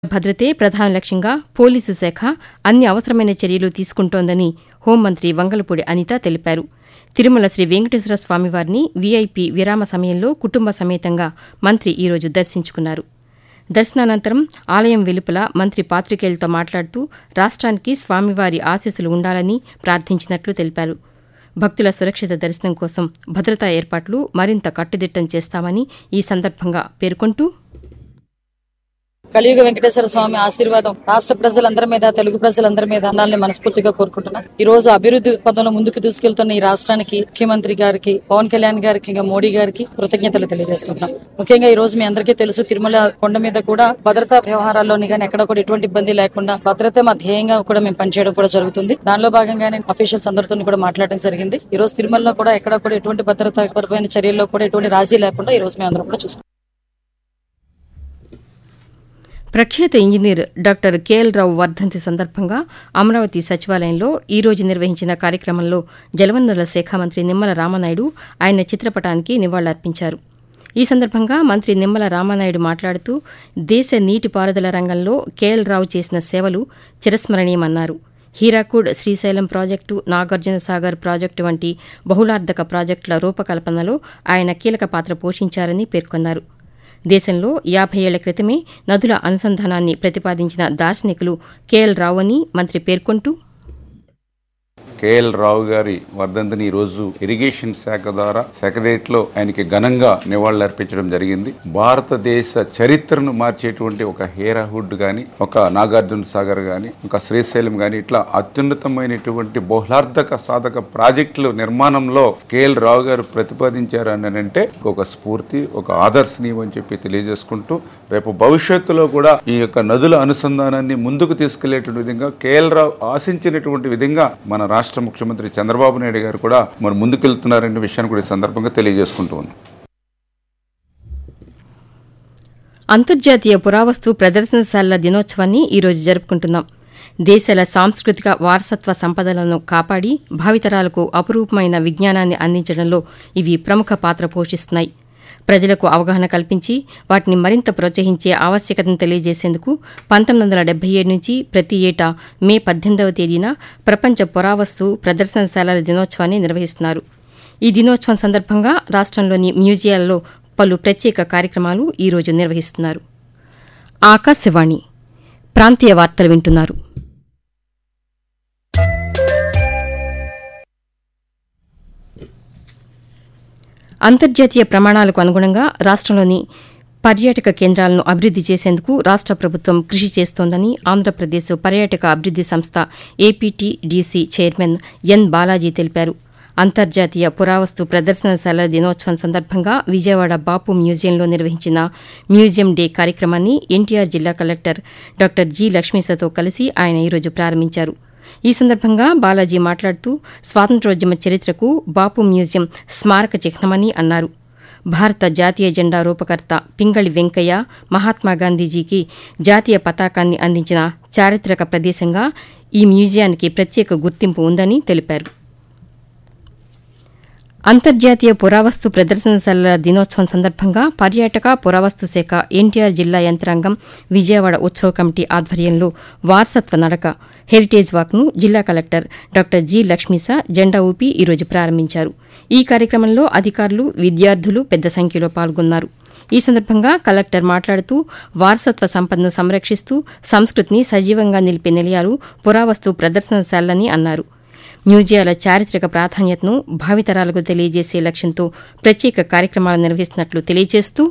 భద్రతే ప్రధాన లక్ష్యంగా పోలీసు శాఖ అన్ని అవసరమైన చర్యలు తీసుకుంటోందని హోంమంత్రి వంగలపూడి అనిత తెలిపారు తిరుమల శ్రీ వెంకటేశ్వర స్వామివారిని వీఐపీ విరామ సమయంలో కుటుంబ సమేతంగా మంత్రి ఈరోజు దర్శించుకున్నారు దర్శనానంతరం ఆలయం వెలుపల మంత్రి పాతికేయులతో మాట్లాడుతూ రాష్ట్రానికి స్వామివారి ఆశీస్సులు ఉండాలని ప్రార్థించినట్లు తెలిపారు భక్తుల సురక్షిత దర్శనం కోసం భద్రతా ఏర్పాట్లు మరింత కట్టుదిట్టం చేస్తామని ఈ సందర్భంగా పేర్కొంటూ కలియుగ వెంకటేశ్వర స్వామి ఆశీర్వాదం రాష్ట్ర ప్రజలందరి మీద తెలుగు ప్రజలందరి మీద ఉండాలని మనస్ఫూర్తిగా కోరుకుంటున్నా ఈ రోజు అభివృద్ధి పదంలో ముందుకు తీసుకెళ్తున్న ఈ రాష్ట్రానికి ముఖ్యమంత్రి గారికి పవన్ కళ్యాణ్ గారికి ఇంకా మోడీ గారికి కృతజ్ఞతలు తెలియజేసుకుంటున్నాం ముఖ్యంగా ఈ రోజు మీ అందరికీ తెలుసు తిరుమల కొండ మీద కూడా భద్రతా వ్యవహారాల్లోని కానీ ఎక్కడ కూడా ఎటువంటి ఇబ్బంది లేకుండా భద్రత మా ధ్యేయంగా కూడా మేము పనిచేయడం కూడా జరుగుతుంది దానిలో భాగంగానే అఫీషియల్స్ అందరితో కూడా మాట్లాడడం జరిగింది ఈ రోజు తిరుమలలో కూడా ఎక్కడ కూడా ఎటువంటి భద్రతాపరమైన చర్యల్లో కూడా ఎటువంటి రాజీ లేకుండా ఈ రోజు మేము అందరం కూడా చూసుకుంటాం ప్రఖ్యాత ఇంజనీర్ డాక్టర్ కేఎల్ రావు వర్ధంతి సందర్భంగా అమరావతి సచివాలయంలో ఈ రోజు నిర్వహించిన కార్యక్రమంలో జలవనరుల శాఖ మంత్రి నిమ్మల రామనాయుడు ఆయన చిత్రపటానికి నివాళులర్పించారు ఈ సందర్భంగా మంత్రి నిమ్మల రామనాయుడు మాట్లాడుతూ దేశ నీటిపారుదల రంగంలో కేఎల్ రావు చేసిన సేవలు చిరస్మరణీయమన్నారు హీరాకూడ్ శ్రీశైలం ప్రాజెక్టు నాగార్జున సాగర్ ప్రాజెక్టు వంటి బహుళార్ధక ప్రాజెక్టుల రూపకల్పనలో ఆయన కీలక పాత్ర పోషించారని పేర్కొన్నారు దేశంలో యాభై ఏళ్ల క్రితమే నదుల అనుసంధానాన్ని ప్రతిపాదించిన దార్శనికులు కేఎల్ రావు అని మంత్రి పేర్కొంటూ కేఎల్ రావు గారి వర్ధంతిని ఈ రోజు ఇరిగేషన్ శాఖ ద్వారా సెక్రటరియట్ లో ఆయనకి ఘనంగా నివాళులర్పించడం జరిగింది భారతదేశ చరిత్రను మార్చేటువంటి ఒక హేరాహుడ్ గాని ఒక నాగార్జున సాగర్ గాని ఒక శ్రీశైలం గాని ఇట్లా అత్యున్నతమైనటువంటి బహుళార్థక సాధక ప్రాజెక్టుల నిర్మాణంలో కేఎల్ రావు గారు ప్రతిపాదించారు అని అంటే ఒక స్ఫూర్తి ఒక ఆదర్శనీయం అని చెప్పి తెలియజేసుకుంటూ రేపు భవిష్యత్తులో కూడా ఈ యొక్క నదుల అనుసంధానాన్ని ముందుకు తీసుకెళ్లేటువంటి విధంగా కేఎల్ రావు ఆశించినటువంటి విధంగా మన రాష్ట్ర ముఖ్యమంత్రి చంద్రబాబు నాయుడు గారు కూడా మరి ముందుకెళ్తున్నారనే విషయాన్ని కూడా ఈ సందర్భంగా తెలియజేసుకుంటూ ఉన్నాం అంతర్జాతీయ పురావస్తు ప్రదర్శనశాలల దినోత్సవాన్ని ఈరోజు జరుపుకుంటున్నాం దేశాల సాంస్కృతిక వారసత్వ సంపదలను కాపాడి భావితరాలకు అపురూపమైన విజ్ఞానాన్ని అందించడంలో ఇవి ప్రముఖ పాత్ర పోషిస్తున్నాయి ప్రజలకు అవగాహన కల్పించి వాటిని మరింత ప్రోత్సహించే ఆవశ్యకతను తెలియజేసేందుకు పంతొమ్మిది వందల డెబ్బై ఏడు నుంచి ప్రతి ఏటా మే పద్దెనిమిదవ తేదీన ప్రపంచ పురావస్తు ప్రదర్శనశాలల దినోత్సవాన్ని నిర్వహిస్తున్నారు ఈ దినోత్సవం సందర్భంగా రాష్ట్రంలోని మ్యూజియాల్లో పలు ప్రత్యేక కార్యక్రమాలు ఈరోజు నిర్వహిస్తున్నారు ఆకాశవాణి ప్రాంతీయ వార్తలు వింటున్నారు అంతర్జాతీయ ప్రమాణాలకు అనుగుణంగా రాష్ట్రంలోని పర్యాటక కేంద్రాలను అభివృద్ది చేసేందుకు రాష్ట్ర ప్రభుత్వం కృషి చేస్తోందని ఆంధ్రప్రదేశ్ పర్యాటక అభివృద్ది సంస్థ ఏపీటీడీసీ చైర్మన్ ఎన్ బాలాజీ తెలిపారు అంతర్జాతీయ పురావస్తు ప్రదర్శనశాల దినోత్సవం సందర్భంగా విజయవాడ బాపు మ్యూజియంలో నిర్వహించిన మ్యూజియం డే కార్యక్రమాన్ని ఎన్టీఆర్ జిల్లా కలెక్టర్ డాక్టర్ జి లక్ష్మీసతో కలిసి ఆయన ఈరోజు ప్రారంభించారు ఈ సందర్భంగా బాలాజీ మాట్లాడుతూ స్వాతంత్ర్యోద్యమ చరిత్రకు బాపు మ్యూజియం స్మారక చిహ్నమని అన్నారు భారత జాతీయ జెండా రూపకర్త పింగళి వెంకయ్య మహాత్మా గాంధీజీకి జాతీయ పతాకాన్ని అందించిన చారిత్రక ప్రదేశంగా ఈ మ్యూజియానికి ప్రత్యేక గుర్తింపు ఉందని తెలిపారు అంతర్జాతీయ పురావస్తు ప్రదర్శనశాలల దినోత్సవం సందర్భంగా పర్యాటక పురావస్తు శాఖ ఎన్టీఆర్ జిల్లా యంత్రాంగం విజయవాడ ఉత్సవ కమిటీ ఆధ్వర్యంలో వారసత్వ నడక హెరిటేజ్ వాక్ను జిల్లా కలెక్టర్ డాక్టర్ జి లక్ష్మీస జెండా ఊపి ఈరోజు ప్రారంభించారు ఈ కార్యక్రమంలో అధికారులు విద్యార్థులు పెద్ద సంఖ్యలో పాల్గొన్నారు ఈ సందర్భంగా కలెక్టర్ మాట్లాడుతూ వారసత్వ సంపదను సంరక్షిస్తూ సంస్కృతిని సజీవంగా నిలిపే నిలయాలు పురావస్తు ప్రదర్శనశాలని అన్నారు మ్యూజియాల చారిత్రక ప్రాధాన్యతను భావితరాలకు తెలియజేసే లక్ష్యంతో ప్రత్యేక కార్యక్రమాలు నిర్వహిస్తున్నట్లు తెలియజేస్తూ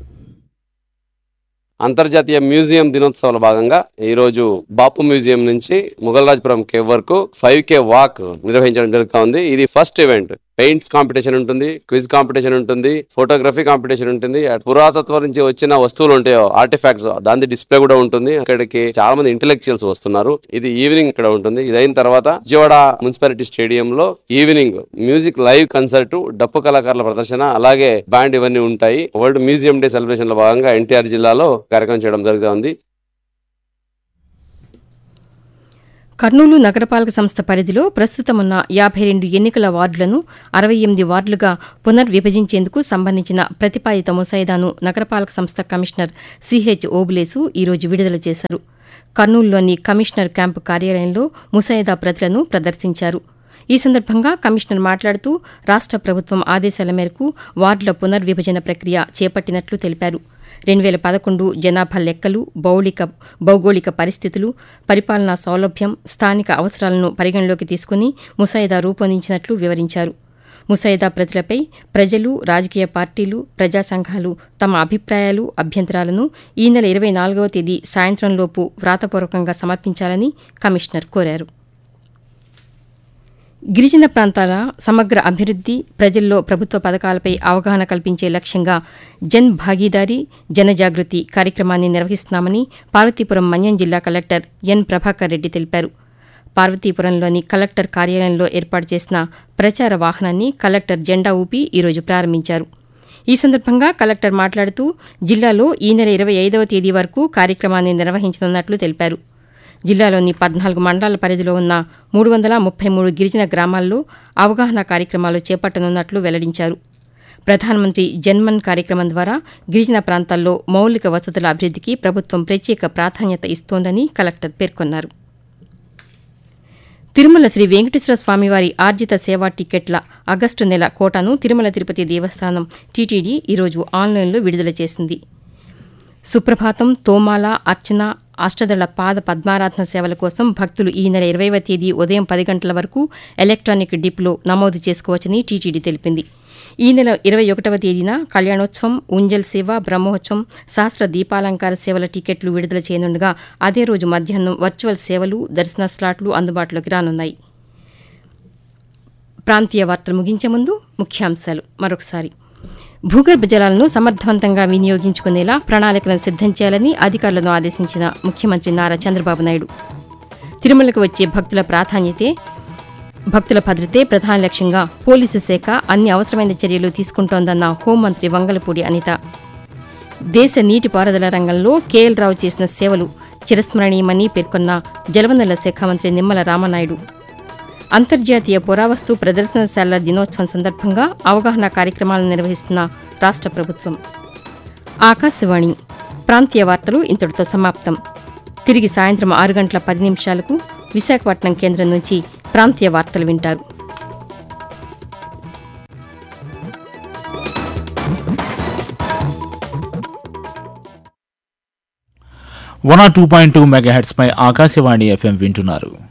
అంతర్జాతీయ మ్యూజియం దినోత్సవాల భాగంగా ఈ రోజు బాపు మ్యూజియం నుంచి ముగల్రాజ్పురం కేవ్ వరకు ఫైవ్ కే వాక్ నిర్వహించడం జరుగుతా ఉంది ఇది ఫస్ట్ ఈవెంట్ పెయింట్స్ కాంపిటీషన్ ఉంటుంది క్విజ్ కాంపిటీషన్ ఉంటుంది ఫోటోగ్రఫీ కాంపిటీషన్ ఉంటుంది పురాతత్వం నుంచి వచ్చిన వస్తువులు ఉంటాయో ఆర్టిఫాక్ట్స్ దాని డిస్ప్లే కూడా ఉంటుంది ఇక్కడికి చాలా మంది ఇంటెలెక్చువల్స్ వస్తున్నారు ఇది ఈవినింగ్ ఇక్కడ ఉంటుంది ఇది అయిన తర్వాత విజయవాడ మున్సిపాలిటీ స్టేడియం లో ఈవినింగ్ మ్యూజిక్ లైవ్ కన్సర్ట్ డప్పు కళాకారుల ప్రదర్శన అలాగే బ్యాండ్ ఇవన్నీ ఉంటాయి వరల్డ్ మ్యూజియం డే సెలబ్రేషన్ లో భాగంగా ఎన్టీఆర్ జిల్లాలో కార్యక్రమం చేయడం జరుగుతూ ఉంది కర్నూలు నగరపాలక సంస్థ పరిధిలో ప్రస్తుతం ఉన్న యాభై రెండు ఎన్నికల వార్డులను అరవై ఎనిమిది వార్డులుగా పునర్విభజించేందుకు సంబంధించిన ప్రతిపాదిత ముసాయిదాను నగరపాలక సంస్థ కమిషనర్ సిహెచ్ ఓబులేసు ఈరోజు విడుదల చేశారు కర్నూలులోని కమిషనర్ క్యాంపు కార్యాలయంలో ముసాయిదా ప్రతులను ప్రదర్శించారు ఈ సందర్భంగా కమిషనర్ మాట్లాడుతూ రాష్ట ప్రభుత్వం ఆదేశాల మేరకు వార్డుల పునర్విభజన ప్రక్రియ చేపట్టినట్లు తెలిపారు రెండు వేల పదకొండు జనాభా లెక్కలు బౌళిక భౌగోళిక పరిస్థితులు పరిపాలనా సౌలభ్యం స్థానిక అవసరాలను పరిగణలోకి తీసుకుని ముసాయిదా రూపొందించినట్లు వివరించారు ముసాయిదా ప్రతులపై ప్రజలు రాజకీయ పార్టీలు ప్రజా సంఘాలు తమ అభిప్రాయాలు అభ్యంతరాలను ఈ నెల ఇరవై నాలుగవ తేదీ సాయంత్రంలోపు వ్రాతపూర్వకంగా సమర్పించాలని కమిషనర్ కోరారు గిరిజన ప్రాంతాల సమగ్ర అభివృద్ది ప్రజల్లో ప్రభుత్వ పథకాలపై అవగాహన కల్పించే లక్ష్యంగా జన్ భాగీదారీ జనజాగృతి కార్యక్రమాన్ని నిర్వహిస్తున్నామని పార్వతీపురం మన్యం జిల్లా కలెక్టర్ ఎన్ ప్రభాకర్ రెడ్డి తెలిపారు పార్వతీపురంలోని కలెక్టర్ కార్యాలయంలో ఏర్పాటు చేసిన ప్రచార వాహనాన్ని కలెక్టర్ జెండా ఊపి ఈరోజు ప్రారంభించారు ఈ సందర్భంగా కలెక్టర్ మాట్లాడుతూ జిల్లాలో ఈ నెల ఇరవై ఐదవ తేదీ వరకు కార్యక్రమాన్ని నిర్వహించనున్నట్లు తెలిపారు జిల్లాలోని పద్నాలుగు మండలాల పరిధిలో ఉన్న మూడు వందల ముప్పై మూడు గిరిజన గ్రామాల్లో అవగాహన కార్యక్రమాలు చేపట్టనున్నట్లు వెల్లడించారు ప్రధానమంత్రి జన్మన్ కార్యక్రమం ద్వారా గిరిజన ప్రాంతాల్లో మౌలిక వసతుల అభివృద్దికి ప్రభుత్వం ప్రత్యేక ప్రాధాన్యత ఇస్తోందని కలెక్టర్ పేర్కొన్నారు తిరుమల శ్రీ వెంకటేశ్వర స్వామివారి ఆర్జిత సేవా టికెట్ల ఆగస్టు నెల కోటాను తిరుమల తిరుపతి దేవస్థానం టీటీడీ ఈరోజు ఆన్లైన్లో విడుదల చేసింది సుప్రభాతం తోమాల అర్చన అష్టదళ పాద పద్మారాధన సేవల కోసం భక్తులు ఈ నెల ఇరవైవ తేదీ ఉదయం పది గంటల వరకు ఎలక్ట్రానిక్ డిప్లో నమోదు చేసుకోవచ్చని టీటీడీ తెలిపింది ఈ నెల ఇరవై ఒకటవ తేదీన కళ్యాణోత్సవం ఉంజల్ సేవ బ్రహ్మోత్సవం సహస్ర దీపాలంకార సేవల టికెట్లు విడుదల చేయనుండగా అదే రోజు మధ్యాహ్నం వర్చువల్ సేవలు దర్శన స్లాట్లు అందుబాటులోకి రానున్నాయి ప్రాంతీయ వార్తలు ముగించే ముందు ముఖ్యాంశాలు మరొకసారి భూగర్భ జలాలను సమర్థవంతంగా వినియోగించుకునేలా ప్రణాళికలను సిద్దం చేయాలని అధికారులను ఆదేశించిన ముఖ్యమంత్రి నారా చంద్రబాబు నాయుడు తిరుమలకు వచ్చే భక్తుల ప్రాధాన్యతే భక్తుల భద్రతే ప్రధాన లక్ష్యంగా పోలీసు శాఖ అన్ని అవసరమైన చర్యలు తీసుకుంటోందన్న హోంమంత్రి వంగలపూడి అనిత దేశ నీటిపారుదల రంగంలో కేఎల్ రావు చేసిన సేవలు చిరస్మరణీయమని పేర్కొన్న జలవనరుల శాఖ మంత్రి నిమ్మల రామనాయుడు అంతర్జాతీయ పురావస్తు ప్రదర్శనశాలల దినోత్సవం సందర్భంగా అవగాహన కార్యక్రమాలను నిర్వహిస్తున్న రాష్ట ప్రభుత్వం ఆకాశవాణి ప్రాంతీయ వార్తలు ఇంతటితో సమాప్తం తిరిగి సాయంత్రం ఆరు గంటల పది నిమిషాలకు విశాఖపట్నం కేంద్రం నుంచి ప్రాంతీయ వార్తలు వింటారు one R two point two megahertz పై ఆకాశవాణి ఎఫ్ఎం వింటున్నారు